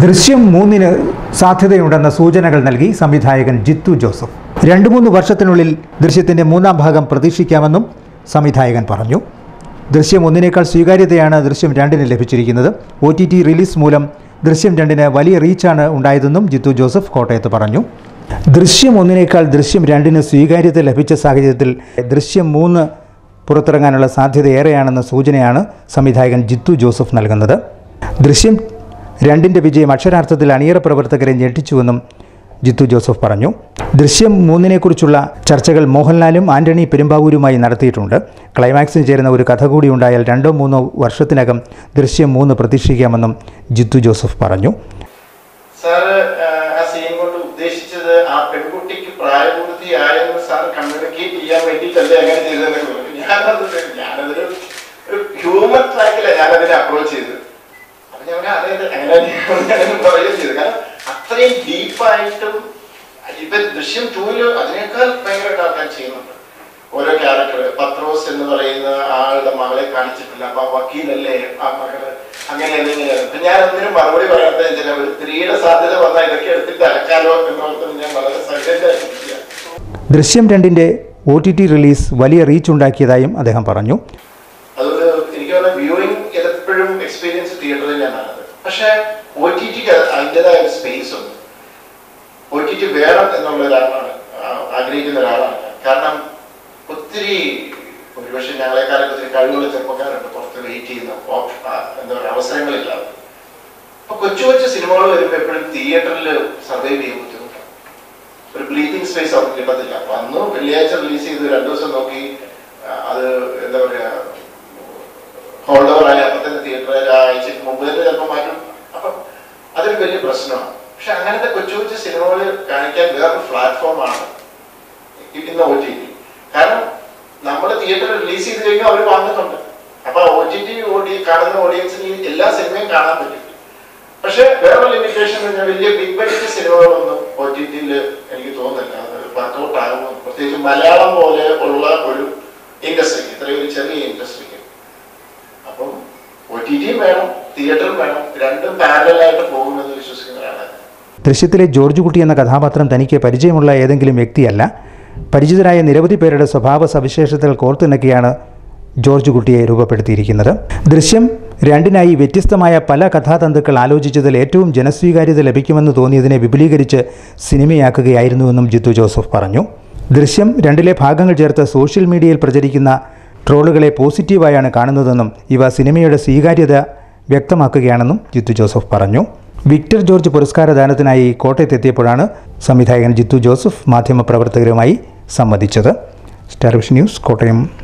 ദൃശ്യം മൂന്നിന് സാധ്യതയുണ്ടെന്ന സൂചനകൾ നൽകി സംവിധായകൻ ജിത്തു ജോസഫ് രണ്ടു മൂന്ന് വർഷത്തിനുള്ളിൽ ദൃശ്യത്തിന്റെ മൂന്നാം ഭാഗം പ്രതീക്ഷിക്കാമെന്നും സംവിധായകൻ പറഞ്ഞു ദൃശ്യം ഒന്നിനേക്കാൾ സ്വീകാര്യതയാണ് ദൃശ്യം രണ്ടിന് ലഭിച്ചിരിക്കുന്നത് ഒ ടി ടി റിലീസ് മൂലം ദൃശ്യം രണ്ടിന് വലിയ റീച്ചാണ് ഉണ്ടായതെന്നും ജിത്തു ജോസഫ് കോട്ടയത്ത് പറഞ്ഞു ദൃശ്യം ഒന്നിനേക്കാൾ ദൃശ്യം രണ്ടിന് സ്വീകാര്യത ലഭിച്ച സാഹചര്യത്തിൽ ദൃശ്യം മൂന്ന് പുറത്തിറങ്ങാനുള്ള സാധ്യത ഏറെയാണെന്ന സൂചനയാണ് സംവിധായകൻ ജിത്തു ജോസഫ് നൽകുന്നത് ദൃശ്യം രണ്ടിൻ്റെ വിജയം അക്ഷരാർത്ഥത്തിൽ അണിയറ പ്രവർത്തകരെ ഞെട്ടിച്ചുവെന്നും ജിത്തു ജോസഫ് പറഞ്ഞു ദൃശ്യം മൂന്നിനെക്കുറിച്ചുള്ള ചർച്ചകൾ മോഹൻലാലും ആന്റണി പെരുമ്പാവൂരുമായി നടത്തിയിട്ടുണ്ട് ക്ലൈമാക്സിന് ചേരുന്ന ഒരു കഥ കൂടി ഉണ്ടായാൽ രണ്ടോ മൂന്നോ വർഷത്തിനകം ദൃശ്യം മൂന്ന് പ്രതീക്ഷിക്കാമെന്നും ജിത്തു ജോസഫ് പറഞ്ഞു സാറ് ആ സീൻ കൊണ്ട് ഉദ്ദേശിച്ചത് ആ പെൺകുട്ടിക്ക് പ്രായപൂർത്തിയായെന്ന് സാർ കമ്മ്യൂണിക്കേറ്റ് ചെയ്യാൻ വേണ്ടിയിട്ടല്ലേ അങ്ങനെ ചെയ്തതെന്ന് പറഞ്ഞു ഞാനത് ഞാനതൊരു ഒരു ഹ്യൂമൻ ട്രാക്കിലാണ് ഞാനതിനെ അപ്രോച്ച് ചെയ്തത് അപ്പൊ ഞാൻ പറഞ്ഞു, അതായത് അങ്ങനെ ഞാനൊന്നും പറയുകയും ചെയ്തു കാരണം അത്രയും ഡീപ്പായിട്ടും ഇപ്പൊ ദൃശ്യം ടൂവില് അതിനേക്കാൾ ഭയങ്കരമായിട്ട് ആൾക്കാർ ചെയ്യുന്നുണ്ട് ഓരോ ക്യാരക്ടർ പത്രോസ് എന്ന് പറയുന്ന ആളുടെ മകളെ കാണിച്ചിട്ടില്ല അപ്പൊ ആ വക്കീലല്ലേ ആ മകള് അങ്ങനെ എന്തെങ്കിലും അപ്പൊ ഞാൻ ഒന്നിനും മറുപടി പറയാത്ത ചില ഒരു സ്ത്രീയുടെ സാധ്യത വന്നാൽ ഇതൊക്കെ എടുത്തിട്ട് അലക്കാലോ എന്നോർത്ത് ഞാൻ വളരെ സൈലന്റ് ആയിട്ടിരിക്കുക ദൃശ്യം രണ്ടിൻ്റെ ഒ ടി ടി റിലീസ് വലിയ റീച്ച് ഉണ്ടാക്കിയതായും അദ്ദേഹം പറഞ്ഞു അതുകൊണ്ട് എനിക്ക് തോന്നുന്നു വ്യൂയിങ് എപ്പോഴും എക്സ്പീരിയൻസ് തിയേറ്ററിൽ തന്നെയാണത് പക്ഷെ ഒ ടി ടിക്ക് അതിൻ്റെതായ ഒരു സ്പേസ് ഉണ്ട് ഒ ടി ടി വേണം എന്നുള്ള ഒരാളാണ് ആ, ആഗ്രഹിക്കുന്ന ഒരാളാണ് ഞാൻ. കാരണം ഒത്തിരി ഒരുപക്ഷെ ഞങ്ങളെക്കാളൊക്കെ ഒത്തിരി കഴിവുള്ള ചെറുപ്പക്കാരുണ്ട് പുറത്ത് വെയിറ്റ് ചെയ്യുന്ന ഓപ്- ആ, എന്താ പറയുക അവസരങ്ങളില്ലാതെ അപ്പൊ കൊച്ചു കൊച്ചു സിനിമകൾ വരുമ്പോൾ എപ്പോഴും തിയേറ്ററിൽ സർവൈവ് ചെയ്യാൻ ബുദ്ധിമുട്ടാണ് ഒരു ബ്രീതിങ് സ്പേസ് അവർക്ക് കിട്ടത്തില്ല അപ്പൊ അന്ന് വെള്ളിയാഴ്ച റിലീസ് ചെയ്ത് രണ്ടു ദിവസം നോക്കി ആ, അത് എന്താ പറയാ ഹോൾഡ് ഓവർ ആയി അപ്പൊ തന്നെ തിയേറ്റർ ആഴ്ചക്ക് മുമ്പ് തന്നെ ചിലപ്പോൾ മാറ്റും അപ്പൊ അതൊരു വലിയ പ്രശ്നമാണ് പക്ഷെ അങ്ങനത്തെ കൊച്ചു കൊച്ചു സിനിമകൾ കാണിക്കാൻ വേറൊരു പ്ലാറ്റ്ഫോമാണ് ഇന്ന് ഒ ടി ടി കാരണം നമ്മൾ തിയേറ്ററിൽ റിലീസ് ചെയ്ത് കഴിഞ്ഞാൽ അവർ വാങ്ങുന്നുണ്ട് അപ്പൊ ഒ ടി ടി ഓടി കാണുന്ന ഓഡിയൻസിന് ഈ എല്ലാ സിനിമയും കാണാൻ പറ്റും പക്ഷെ വേറെ ലിമിറ്റേഷൻ പറഞ്ഞാൽ വലിയ ബിഗ് ബഡ്ജറ്റ് സിനിമകളൊന്നും ഒ ടി ടിയിൽ എനിക്ക് തോന്നുന്നില്ല അത് വർക്കൗട്ട് ആകുന്നു പ്രത്യേകിച്ച് മലയാളം പോലെ ഉള്ള ഒരു ഇൻഡസ്ട്രിക്ക് ഇത്രയും ഒരു ചെറിയ ഇൻഡസ്ട്രിക്ക് അപ്പം ഒ ടി ടിയും വേണം തിയേറ്ററും വേണം രണ്ടും പാരലായിട്ട് പോകുമെന്ന് വിശ്വസിക്കുന്ന ഒരാളാണ് ദൃശ്യത്തിലെ ജോർജ് കുട്ടി എന്ന കഥാപാത്രം തനിക്ക് പരിചയമുള്ള ഏതെങ്കിലും വ്യക്തിയല്ല പരിചിതരായ നിരവധി പേരുടെ സ്വഭാവ സവിശേഷതകൾ കോർത്തിണക്കിയാണ് ജോർജ് കുട്ടിയെ രൂപപ്പെടുത്തിയിരിക്കുന്നത് ദൃശ്യം രണ്ടിനായി വ്യത്യസ്തമായ പല കഥാതന്തുക്കൾ ആലോചിച്ചതിൽ ഏറ്റവും ജനസ്വീകാര്യത ലഭിക്കുമെന്ന് തോന്നിയതിനെ വിപുലീകരിച്ച് സിനിമയാക്കുകയായിരുന്നുവെന്നും ജിത്തു ജോസഫ് പറഞ്ഞു ദൃശ്യം രണ്ടിലെ ഭാഗങ്ങൾ ചേർത്ത് സോഷ്യൽ മീഡിയയിൽ പ്രചരിക്കുന്ന ട്രോളുകളെ പോസിറ്റീവായാണ് കാണുന്നതെന്നും ഇവ സിനിമയുടെ സ്വീകാര്യത വ്യക്തമാക്കുകയാണെന്നും ജിത്തു ജോസഫ് പറഞ്ഞു വിക്ടർ ജോർജ് പുരസ്കാരദാനത്തിനായി കോട്ടയത്തെത്തിയപ്പോഴാണ് സംവിധായകൻ ജിത്തു ജോസഫ് മാധ്യമപ്രവർത്തകരുമായി സംവദിച്ചത് സ്റ്റാർ വിഷൻ ന്യൂസ് കോട്ടയം